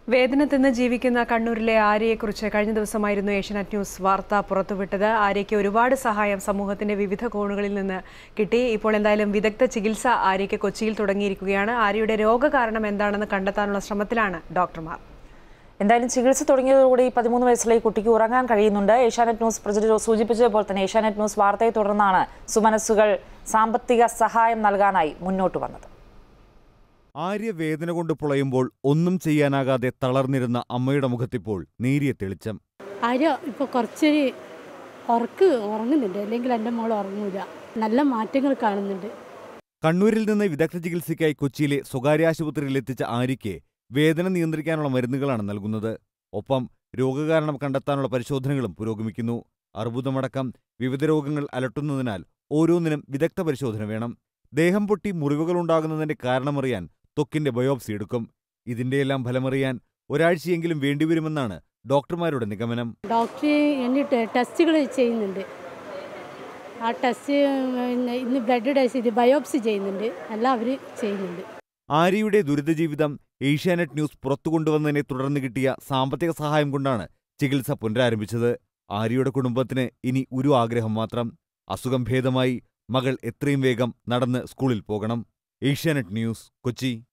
വേദന തിന്ന് ജീവിക്കുന്ന കണ്ണൂരിലെ ആര്യയെക്കുറിച്ച് കഴിഞ്ഞ ദിവസമായിരുന്നു ഏഷ്യനെറ്റ് ന്യൂസ് വാർത്ത പുറത്തുവിട്ടത് ആര്യയ്ക്ക് ഒരുപാട് സഹായം സമൂഹത്തിന്റെ വിവിധ കോണുകളിൽ നിന്ന് കിട്ടി ഇപ്പോൾ എന്തായാലും വിദഗ്ധ ചികിത്സ ആര്യയ്ക്ക് കൊച്ചിയിൽ തുടങ്ങിയിരിക്കുകയാണ് ആര്യയുടെ രോഗകാരണം എന്താണെന്ന് കണ്ടെത്താനുള്ള ശ്രമത്തിലാണ് ഡോക്ടർമാർ എന്തായാലും ചികിത്സ തുടങ്ങിയതോടുകൂടി പതിമൂന്ന് വയസ്സുള്ള ഈ കുട്ടിക്ക് ഉറങ്ങാൻ കഴിയുന്നുണ്ട് ഏഷ്യാനെറ്റ് ന്യൂസ് പ്രസിഡന്റ് സൂചിപ്പിച്ചതുപോലെ തന്നെ ഏഷ്യാനെറ്റ് ന്യൂസ് വാർത്തയെ തുടർന്നാണ് സുമനസ്സുകൾ സാമ്പത്തിക സഹായം നൽകാനായി മുന്നോട്ട് വന്നത് ആര്യ വേദന കൊണ്ട് പുളയുമ്പോൾ ഒന്നും ചെയ്യാനാകാതെ തളർന്നിരുന്ന അമ്മയുടെ മുഖത്തിപ്പോൾ നേരിയ തെളിച്ചം ആര്യ ഇപ്പോൾ കുറച്ച് ഉറക്ക് ഉറങ്ങുന്നുണ്ട് അല്ലെങ്കിൽ എൻ്റെ മോൾ ഉറങ്ങൂല നല്ല മാറ്റങ്ങൾ കാണുന്നുണ്ട് കണ്ണൂരിൽ നിന്ന് വിദഗ്ധ ചികിത്സയ്ക്കായി കൊച്ചിയിലെ സ്വകാര്യ ആശുപത്രിയിൽ എത്തിച്ച ആര്യയ്ക്ക് വേദന നിയന്ത്രിക്കാനുള്ള മരുന്നുകളാണ് നൽകുന്നത് ഒപ്പം രോഗകാരണം കണ്ടെത്താനുള്ള പരിശോധനകളും പുരോഗമിക്കുന്നു അർബുദമടക്കം വിവിധ രോഗങ്ങൾ അലട്ടുന്നതിനാൽ ഓരോന്നിനും വിദഗ്ധ പരിശോധന വേണം ദേഹം പൊട്ടി മുറിവുകളുണ്ടാകുന്നതിന്റെ കാരണമറിയാൻ ത്വക്കിന്റെ ബയോപ്സി എടുക്കും ഇതിന്റെയെല്ലാം ഫലമറിയാൻ ഒരാഴ്ചയെങ്കിലും വേണ്ടിവരുമെന്നാണ് ഡോക്ടർമാരുടെ നിഗമനം ഡോക്ടർ എന്നിട്ട് ടെസ്റ്റുകൾ ചെയ്യുന്നുണ്ട് ആ ടെസ്റ്റ് പിന്നെ ഇന്ന് ബ്ലഡ് ടെസ്റ്റ് ചെയ്ത് ബയോപ്സി ചെയ്യുന്നുണ്ട് എല്ലാം അവർ ചെയ്യുന്നുണ്ട് ആര്യയുടെ ദുരിതജീവിതം ഏഷ്യാനെറ്റ് ന്യൂസ് പുറത്തുകൊണ്ടുവന്നതിനെ തുടർന്ന് കിട്ടിയ സാമ്പത്തിക സഹായം കൊണ്ടാണ് ചികിത്സ പുനരാരംഭിച്ചത് ആര്യയുടെ കുടുംബത്തിന് ഇനി ഒരു ആഗ്രഹം മാത്രം അസുഖം ഭേദമായി മകൾ എത്രയും വേഗം നടന്ന് സ്കൂളിൽ പോകണം ഏഷ്യാനെറ്റ് ന്യൂസ് കൊച്ചി